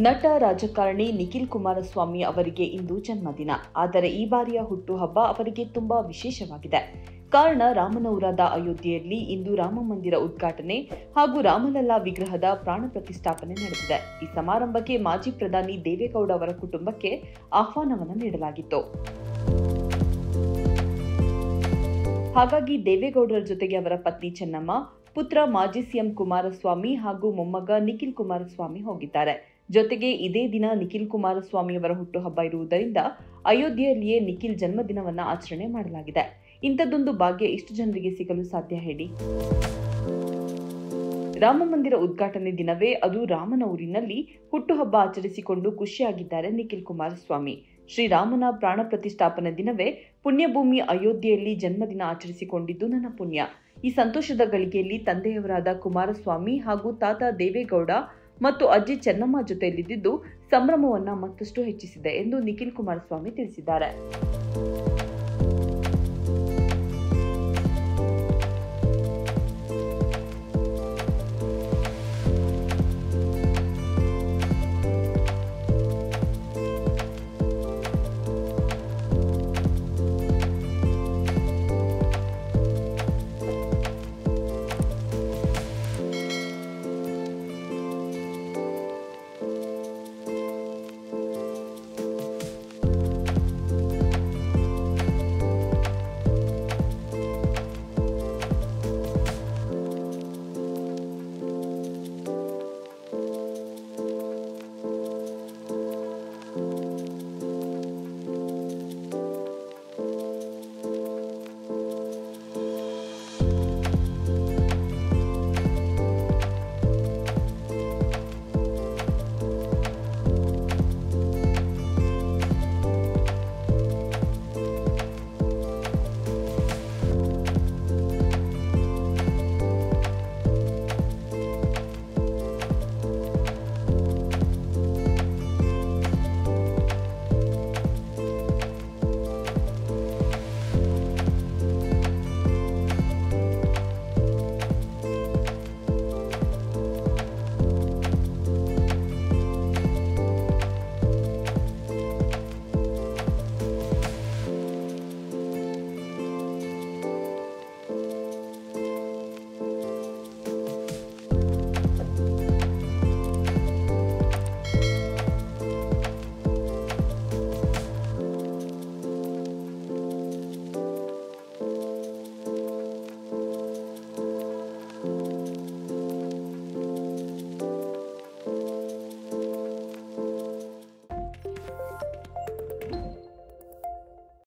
ನಟ ರಾಜಕಾರಣಿ ನಿಖಿಲ್ ಕುಮಾರಸ್ವಾಮಿ ಅವರಿಗೆ ಇಂದು ಜನ್ಮದಿನ ಆದರೆ ಈ ಬಾರಿಯ ಹುಟ್ಟುಹಬ್ಬ ಅವರಿಗೆ ತುಂಬಾ ವಿಶೇಷವಾಗಿದೆ ಕಾರಣ ರಾಮನವರಾದ ಅಯೋಧ್ಯೆಯಲ್ಲಿ ಇಂದು ರಾಮ ಮಂದಿರ ಉದ್ಘಾಟನೆ ಹಾಗೂ ರಾಮಲಲ್ಲಾ ವಿಗ್ರಹದ ಪ್ರಾಣ ಪ್ರತಿಷ್ಠಾಪನೆ ನಡೆದಿದೆ ಈ ಸಮಾರಂಭಕ್ಕೆ ಮಾಜಿ ಪ್ರಧಾನಿ ದೇವೇಗೌಡ ಅವರ ಕುಟುಂಬಕ್ಕೆ ಆಹ್ವಾನವನ್ನು ನೀಡಲಾಗಿತ್ತು ಹಾಗಾಗಿ ದೇವೇಗೌಡರ ಜೊತೆಗೆ ಅವರ ಪತ್ನಿ ಚೆನ್ನಮ್ಮ ಪುತ್ರ ಮಾಜಿ ಸಿಎಂ ಕುಮಾರಸ್ವಾಮಿ ಹಾಗೂ ಮೊಮ್ಮಗ ನಿಖಿಲ್ ಕುಮಾರಸ್ವಾಮಿ ಹೋಗಿದ್ದಾರೆ ಜೊತೆಗೆ ಇದೇ ದಿನ ನಿಖಿಲ್ ಕುಮಾರಸ್ವಾಮಿ ಅವರ ಹುಟ್ಟುಹಬ್ಬ ಇರುವುದರಿಂದ ಅಯೋಧ್ಯೆಯಲ್ಲಿಯೇ ನಿಖಿಲ್ ಜನ್ಮದಿನವನ್ನ ಆಚರಣೆ ಮಾಡಲಾಗಿದೆ ಇಂಥದ್ದೊಂದು ಭಾಗ್ಯ ಇಷ್ಟು ಜನರಿಗೆ ಸಿಗಲು ಸಾಧ್ಯ ಹೇಳಿ ರಾಮ ಮಂದಿರ ಉದ್ಘಾಟನೆ ದಿನವೇ ಅದು ರಾಮನ ಊರಿನಲ್ಲಿ ಹುಟ್ಟುಹಬ್ಬ ಆಚರಿಸಿಕೊಂಡು ಖುಷಿಯಾಗಿದ್ದಾರೆ ನಿಖಿಲ್ ಕುಮಾರಸ್ವಾಮಿ ಶ್ರೀರಾಮನ ಪ್ರಾಣ ಪ್ರತಿಷ್ಠಾಪನೆ ದಿನವೇ ಪುಣ್ಯಭೂಮಿ ಅಯೋಧ್ಯೆಯಲ್ಲಿ ಜನ್ಮದಿನ ಆಚರಿಸಿಕೊಂಡಿದ್ದು ನನ್ನ ಪುಣ್ಯ ಈ ಸಂತೋಷದ ಗಳಿಗೆಯಲ್ಲಿ ತಂದೆಯವರಾದ ಕುಮಾರಸ್ವಾಮಿ ಹಾಗೂ ತಾತ ದೇವೇಗೌಡ ಮತ್ತು ಅಜ್ಜಿ ಚೆನ್ನಮ್ಮ ಜೊತೆಯಲ್ಲಿದ್ದು ಸಂಭ್ರಮವನ್ನ ಮತ್ತಷ್ಟು ಹೆಚ್ಚಿಸಿದೆ ಎಂದು ನಿಖಿಲ್ ಕುಮಾರಸ್ವಾಮಿ ತಿಳಿಸಿದ್ದಾರೆ